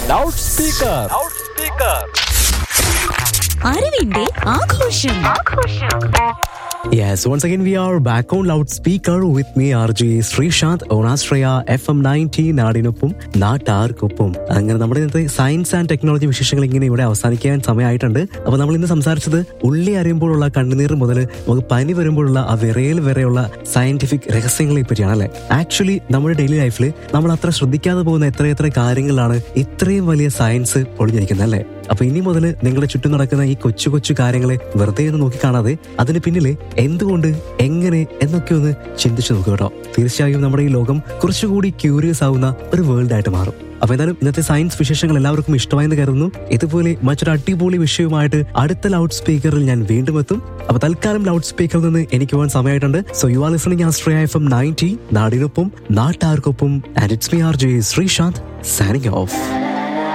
loud speaker അറിവിന്റെ ആഘോഷം Yes, once again we are back on loudspeaker with me RJ Sreesanth ഓണാശ്രയ F M ninety നാടിനൊപ്പം നാട്ടാർക്കൊപ്പം അങ്ങനെ നമ്മുടെ ഇന്നത്തെ സയൻസ് ആൻഡ് ടെക്നോളജി വിശേഷങ്ങൾ ഇങ്ങനെ ഇവിടെ അവസാനിക്കാൻ സമയമായിട്ടുണ്ട് അപ്പൊ നമ്മൾ ഇന്ന് സംസാരിച്ചത് ഉള്ളി അറിയുമ്പോഴുള്ള കണ്ണുനീർ മുതൽ നമുക്ക് പനി വരുമ്പോഴുള്ള ആ വിറയൽ വരെയുള്ള സയന്റിഫിക് രഹസ്യങ്ങളെ പറ്റിയാണ് അല്ലെ ആക്ച്വലി നമ്മുടെ ഡെയിലി ലൈഫിൽ നമ്മൾ അത്ര ശ്രദ്ധിക്കാതെ പോകുന്ന എത്രയെത്ര കാര്യങ്ങളാണ് ഇത്രയും വലിയ സയൻസ് ഒളിഞ്ഞിരിക്കുന്നത് അല്ലെ അപ്പൊ ഇനി മുതൽ നിങ്ങളുടെ ചുറ്റും നടക്കുന്ന ഈ കൊച്ചു കൊച്ചു കാര്യങ്ങളെ വെറുതെ ഒന്ന് നോക്കി കാണാതെ അതിന് പിന്നിലെ എന്തുകൊണ്ട് എങ്ങനെ എന്നൊക്കെ ഒന്ന് ചിന്തിച്ചു നോക്കുക കേട്ടോ തീർച്ചയായും നമ്മുടെ ഈ ലോകം കുറച്ചുകൂടി ക്യൂരിയസ് ആവുന്ന ഒരു വേൾഡ് ആയിട്ട് മാറും അപ്പൊ എന്തായാലും ഇന്നത്തെ സയൻസ് വിശേഷങ്ങൾ എല്ലാവർക്കും ഇഷ്ടമായെന്ന് കരുതുന്നു ഇതുപോലെ മറ്റൊരു അടിപൊളി വിഷയവുമായിട്ട് അടുത്ത ലൗഡ് സ്പീക്കറിൽ ഞാൻ വീണ്ടും എത്തും അപ്പൊ തൽക്കാലം ലൗഡ് സ്പീക്കറിൽ നിന്ന് എനിക്ക് പോകാൻ സമയമായിട്ടുണ്ട് so you are listening Ashraya F M ninety നാടിനൊപ്പം നാട്ടാർക്കൊപ്പം and it's me R J Sreesanth signing of